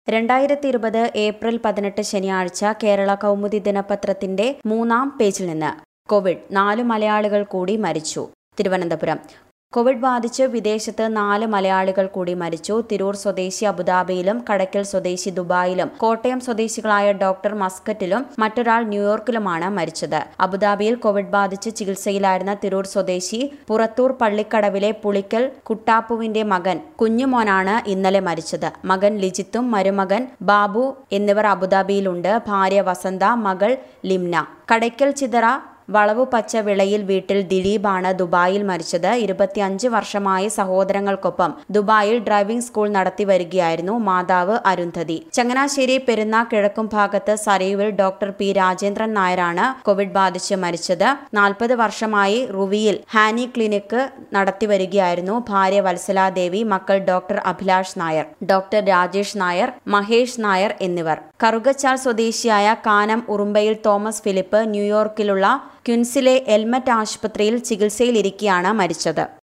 രണ്ടായിരത്തി ഇരുപത് ഏപ്രിൽ പതിനെട്ട് ശനിയാഴ്ച കേരള കൗമുദി ദിനപത്രത്തിന്റെ മൂന്നാം പേജിൽ നിന്ന് കോവിഡ് നാല് മലയാളികൾ കൂടി മരിച്ചു തിരുവനന്തപുരം കോവിഡ് ബാധിച്ച് വിദേശത്ത് നാല് മലയാളികൾ കൂടി മരിച്ചു തിരൂർ സ്വദേശി അബുദാബിയിലും കടയ്ക്കൽ സ്വദേശി ദുബായിലും കോട്ടയം സ്വദേശികളായ ഡോക്ടർ മസ്കറ്റിലും മറ്റൊരാൾ ന്യൂയോർക്കിലുമാണ് മരിച്ചത് അബുദാബിയിൽ കോവിഡ് ബാധിച്ച് ചികിത്സയിലായിരുന്ന തിരൂർ സ്വദേശി പുറത്തൂർ പള്ളിക്കടവിലെ പുളിക്കൽ കുട്ടാപ്പുവിന്റെ മകൻ കുഞ്ഞുമോനാണ് ഇന്നലെ മരിച്ചത് മകൻ ലിജിത്തും മരുമകൻ ബാബു എന്നിവർ അബുദാബിയിലുണ്ട് ഭാര്യ വസന്ത മകൾ ലിംന കടയ്ക്കൽ ചിതറ വളവു പച്ച വിളയിൽ വീട്ടിൽ ദിലീപാണ് ദുബായിൽ മരിച്ചത് ഇരുപത്തിയഞ്ച് വർഷമായി സഹോദരങ്ങൾക്കൊപ്പം ദുബായിൽ ഡ്രൈവിംഗ് സ്കൂൾ നടത്തി വരികയായിരുന്നു മാതാവ് അരുന്ധതി ചങ്ങനാശ്ശേരി പെരുന്ന കിഴക്കും ഭാഗത്ത് സരയുവിൽ ഡോക്ടർ പി രാജേന്ദ്രൻ നായരാണ് കോവിഡ് ബാധിച്ച് മരിച്ചത് നാൽപ്പത് വർഷമായി റുവിയിൽ ഹാനി ക്ലിനിക്ക് നടത്തി വരികയായിരുന്നു ഭാര്യ വത്സലാദേവി മക്കൾ ഡോക്ടർ അഭിലാഷ് നായർ ഡോക്ടർ രാജേഷ് നായർ മഹേഷ് നായർ എന്നിവർ കറുകച്ചാൽ സ്വദേശിയായ കാനം ഉറുമ്പയിൽ തോമസ് ഫിലിപ്പ് ന്യൂയോർക്കിലുള്ള ക്വിൻസിലെ എൽമറ്റ് ആശുപത്രിയിൽ ചികിത്സയിലിരിക്കെയാണ് മരിച്ചത്